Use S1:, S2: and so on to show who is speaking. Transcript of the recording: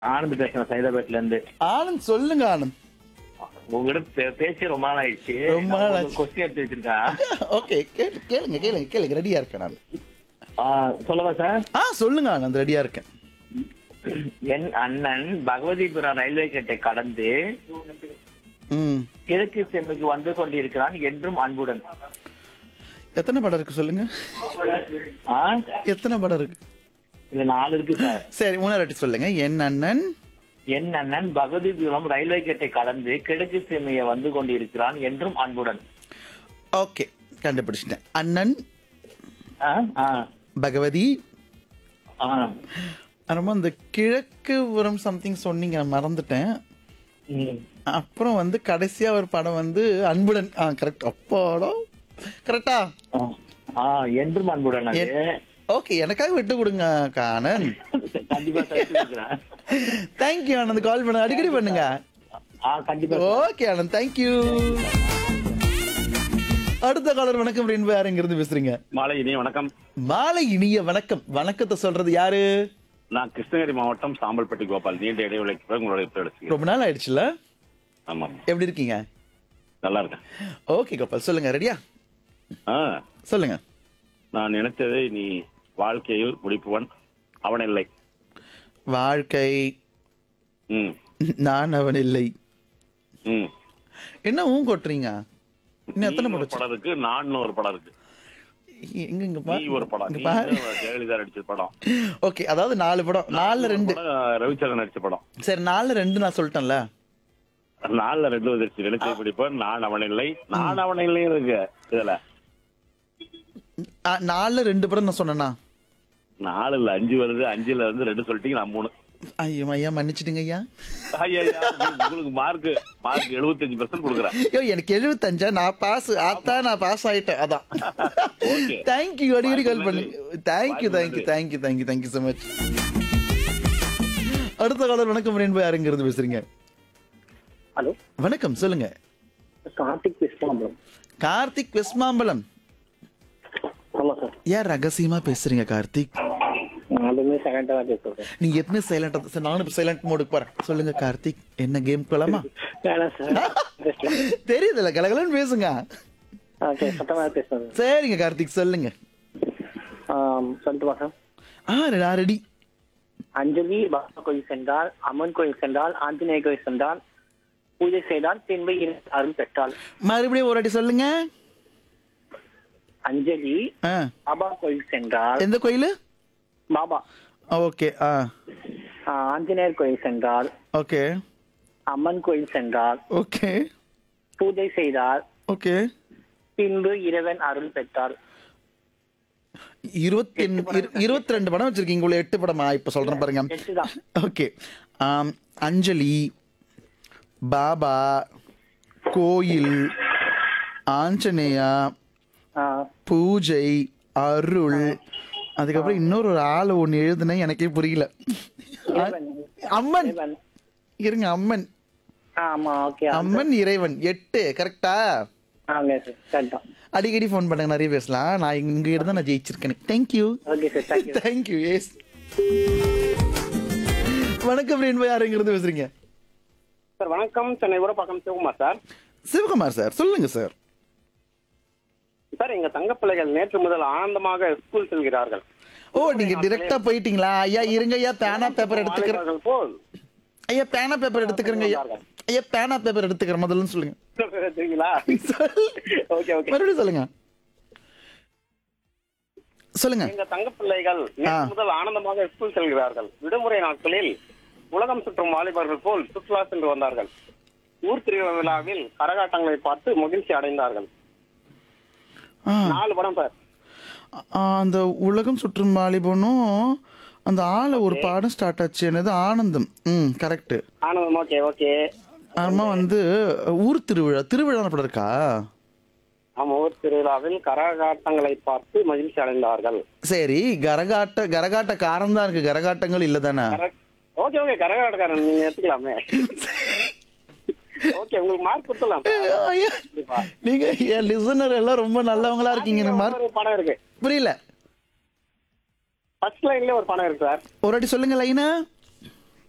S1: ஆனந்த் பேசுறேன் சைதாபேட்ல இருந்து
S2: ஆனந்த் சொல்லுங்க ஆனந்த்
S1: உங்ககிட்ட பே- பேசி ரொம்ப நாள் ஆயிடுச்சு
S2: ரொம்ப நாள் ஆச்சு.
S1: கொஸ்டின் எடுத்து வச்சிருக்கேன்
S2: ஓகே கேளுங்க கேளுங்க கேளுங்க ரெடியா இருக்கேன் நான்
S1: ஆ, சொல்லவா சார்
S2: ஆ சொல்லுங்க ஆனந்த் ரெடியா இருக்கேன்
S1: என் அண்ணன் பகவதிபுரம் ரயில்வே கேட்டை கடந்து
S2: ம்
S1: கிழக்கு செம்மைக்கு வந்து கொண்டிருக்கிறான் என்றும் அன்புடன்
S2: எத்தனை படம் இருக்கு சொல்லுங்க
S1: ஆ
S2: எத்தனை படம் இருக்கு
S1: இது நாலு இருக்கு சார்
S2: சரி மூணாவது வாட்டி சொல்லுங்க என் அண்ணன்
S1: என் அண்ணன் பகவதிபுரம் ரயில்வே கேட்டை கடந்து கிழக்கு செம்மையை வந்து கொண்டிருக்கிறான் என்றும் அன்புடன்
S2: ஓகே கண்டுபிடிச்சிட்டேன் அண்ணன்
S1: ஆ, ஆ,
S2: பகவதி
S1: ஆ.
S2: அப்புறமா இந்த கிழக்கு புறம் சம்திங் சொன்னீங்க நான் மறந்துட்டேன்
S1: ம்.
S2: அப்புறம் வந்து கடைசியா ஒரு படம் வந்து அன்புடன் ஆ கரெக்ட் அப்பாடா கரெக்டா
S1: ஆ. ஆ, என்றும் அன்புடன் அது
S2: ஓகே எனக்காக விட்டு கொடுங்க காணன்
S1: கண்டிப்பா சேர்த்துக்கிறேன்.
S2: தேங்க்யூ ஆனந்த் கால் பண்ண அடிக்கடி பண்ணுங்க
S1: ஆ கண்டிப்பா
S2: ஓகே ஆனந்த் தேங்க்யூ அடுத்த காலர் வணக்கம் ரெண்டு யாருங்கிறது பேசுறீங்க
S3: மாலை இனி வணக்கம்
S2: மாலை இனிய வணக்கம் வணக்கத்தை சொல்றது யாரு
S3: நான் கிருஷ்ணகிரி மாவட்டம் சாம்பல்பட்டி கோபால் நீண்ட இடைவெளிக்கு பிறகு உங்களுடைய பேர்
S2: ரொம்ப நாள் ஆயிடுச்சுல
S3: ஆமா
S2: எப்படி இருக்கீங்க
S3: நல்லா இருக்கேன்
S2: ஓகே கோபால் சொல்லுங்க ரெடியா
S3: ஆ
S2: சொல்லுங்க
S3: நான் நினைத்ததை நீ வாழ்க்கையில் முடிப்பவன் அவன் இல்லை
S2: வாழ்க்கை
S3: ம்
S2: நான் அவன் இல்லை
S3: ம்
S2: என்ன ஊன் கொட்டுறீங்க இன்னும் எத்தனை
S3: நீ ஒரு
S2: படம்
S3: படம் இருக்கு நான் ஒரு படம் இருக்கு
S2: எங்க இங்க
S3: நீ ஒரு படம்
S2: இங்க
S3: நீ
S2: பாரு
S3: ஜெயலலிதா நடிச்ச படம்
S2: ஓகே அதாவது நாலு படம் நாலுல
S3: ஒரு
S2: ரெண்டு
S3: படம் ரவிச்சந்திரன் நடிச்ச படம்
S2: சரி நாலுல ரெண்டு நான் சொல்லிட்டேன்ல
S3: நாலுல ரெண்டு வந்துருச்சு நினைச்சதை பிடிப்பவன் நான் அவன் இல்லை நான் அவன் இல்லை இருக்கு இதுல
S2: ஆ, நாலுல ரெண்டு படம் நான் சொன்னேனா
S3: நாலு இல்ல அஞ்சு வருது அஞ்சுல இருந்து ரெண்டு சொல்லிட்டீங்க நான் மூணு
S2: ஐயோ ஐயா மன்னிச்சிடுங்க ஐயா
S3: ஐயா, ஐயா, உங்களுக்கு மார்க் மார்க் எழுபத்தஞ்சு பர்சன்ட் கொடுக்குறேன்
S2: ஐயோ எனக்கு எழுபத்தஞ்சா நான் பாஸ் ஆத்தா நான் பாஸ் ஆயிட்டேன் அதான்
S3: Okay.
S2: தேங்க்யூ அடிக்கடி கால் பண்ணு தேங்க்யூ
S3: வாய்ப்பு
S2: thank you thank you thank you thank you so much அடுத்த காலர் வணக்கம் ரெண்டு யாருங்கிறது பேசுறீங்க
S4: ஹலோ
S2: வணக்கம் சொல்லுங்க
S4: கார்த்திக் விஸ்வாம்பலம்
S2: கார்த்திக் வெஸ்மாம்பலம்
S4: ஆமா சார்
S2: ஏன் ரகசியமா பேசுறீங்க கார்த்திக்
S4: நாலுமே செகண்டா தான் பேசுறேன்
S2: நீங்க எப்பவுமே சைலண்டா சார் நானும் இப்போ சைலண்ட் மோடுக்கு போறேன் சொல்லுங்க கார்த்திக் என்ன கேம் போலாமா
S4: வேணாம் சார்
S2: தெரியுதுல்ல கலகலன்னு பேசுங்க
S4: ஓகே சத்தமாக பேசுறேன்
S2: சரிங்க கார்த்திக் சொல்லுங்க
S4: சொல்லட்டுமா சார்
S2: ஆ நான் ரெடி
S4: அஞ்சலி பாபா கோயில் சென்றால் அம்மன் கோயில் சென்றால் ஆஞ்சநேய கோயில் சென்றால் பூஜை செய்தால் பின்பு இரு அருள் பெற்றாள்
S2: மறுபடியும் ஒரு வாட்டி சொல்லுங்க
S4: அஞ்சலி
S2: ஆ
S4: பாபா கோயில் சென்றால்
S2: எந்த கோயில்
S4: பாபா
S2: ஓகே ஆ
S4: ஆ, ஆஞ்சநேயர் கோயில் சென்றால்
S2: ஓகே
S4: அம்மன் கோயில் சென்றால்
S2: ஓகே
S4: பூஜை செய்தால்
S2: ஓகே
S4: பின்பு இறைவன் அருள் பெற்றாள்
S2: இருபத்தி இருபத்தி ரெண்டு படம் வச்சிருக்கீங்க உள்ள எட்டு படமா இப்ப சொல்றேன் பாருங்க
S4: எட்டு தான்
S2: ஓகே ஆம், அஞ்சலி பாபா கோயில் ஆஞ்சநேயா
S4: ஆ,
S2: பூஜை அருள் அதுக்கப்புறம் இன்னொரு ஒரு ஆள் ஒன்று எழுதுனேன் எனக்கே புரியல
S4: இறைவன்
S2: அம்மன்
S4: இறைவன்
S2: இருங்க அம்மன்
S4: ஆ, ஆமா ஓகே
S2: அம்மன் இறைவன் எட்டு கரெக்டா
S4: ஆங்க சார் சரிதான்
S2: அடிக்கடி ஃபோன் பண்ணுங்க நிறைய பேசலாம் நான் இங்க இருந்தா நான் ஜெயிச்சிருக்கேன் thank you
S4: okay sir thank you
S2: thank you yes வணக்கம் ரெண்டு யாருங்கிறது பேசுறீங்க
S5: சார் வணக்கம் சென்னை ஊரப்பாக்கம் சிவகுமார் சார்
S2: சிவகுமார் சார் சொல்லுங்க சார்
S5: சார் எங்க தங்க பிள்ளைகள் நேற்று முதல் ஆனந்தமாக ஸ்கூல் செல்கிறார்கள்
S2: ஓ நீங்க டிரெக்டா போயிட்டீங்களா ஐயா இருங்க ஐயா பேனா பேப்பர் எடுத்துக்கிறேன்
S5: வாலிபர்கள் போல்
S2: ஐயா பேனா பேப்பர் எடுத்துக்கிறேங்க ஐயா ஐயா பேனா பேப்பர் எடுத்துக்கிறேன் முதல்ல சொல்லுங்க
S5: சரிங்களா ஓகே ஓகே
S2: மறுபடியும் சொல்லுங்க சொல்லுங்க
S5: எங்க தங்க பிள்ளைகள் நேற்று முதல் ஆனந்தமாக ஸ்கூல் செல்கிறார்கள் விடுமுறை நாட்களில் உலகம் சுற்றும் வாலிபர்கள் போல் சுற்றுலா சென்று வந்தார்கள் ஊர் திருவிழாவில் கரகாட்டங்களை பார்த்து மகிழ்ச்சி அடைந்தார்கள்
S2: ஆ,
S5: நாலு படம் சார்
S2: ஆ, அந்த உலகம் சுற்றும் வாலிபனும் அந்த ஆள ஒரு பாடம் ஸ்டார்ட் ஆச்சு என்னது ஆனந்தம் ம் கரெக்ட்
S5: ஆனந்தம் ஓகே ஓகே
S2: ஆமா வந்து ஊர் திருவிழா திருவிழா படம் இருக்கா
S5: ஆமா ஊர் திருவிழாவில் கரகாட்டங்களை பார்த்து மகிழ்ச்சி அடைந்தார்கள்
S2: சரி கரகாட்ட கரகாட்ட காரம் தான் இருக்கு கரகாட்டங்கள் இல்ல தானே
S5: ஓகே ஓகே கரகாட்டக்காரன் நீங்க எடுத்துக்கலாமே ஓகே உங்களுக்கு மார்க் கொடுத்துடலாம்
S2: ஐயா, நீங்க என் லிசனர் எல்லாம் ரொம்ப நல்லவங்களா இருக்கீங்க எனக்கு மார்க்
S5: ஒரு படம் இருக்கு
S2: புரியல
S5: ஃபர்ஸ்ட் லைன்ல ஒரு படம் இருக்கு சார்
S2: ஒரு வாட்டி சொல்லுங்க லைனா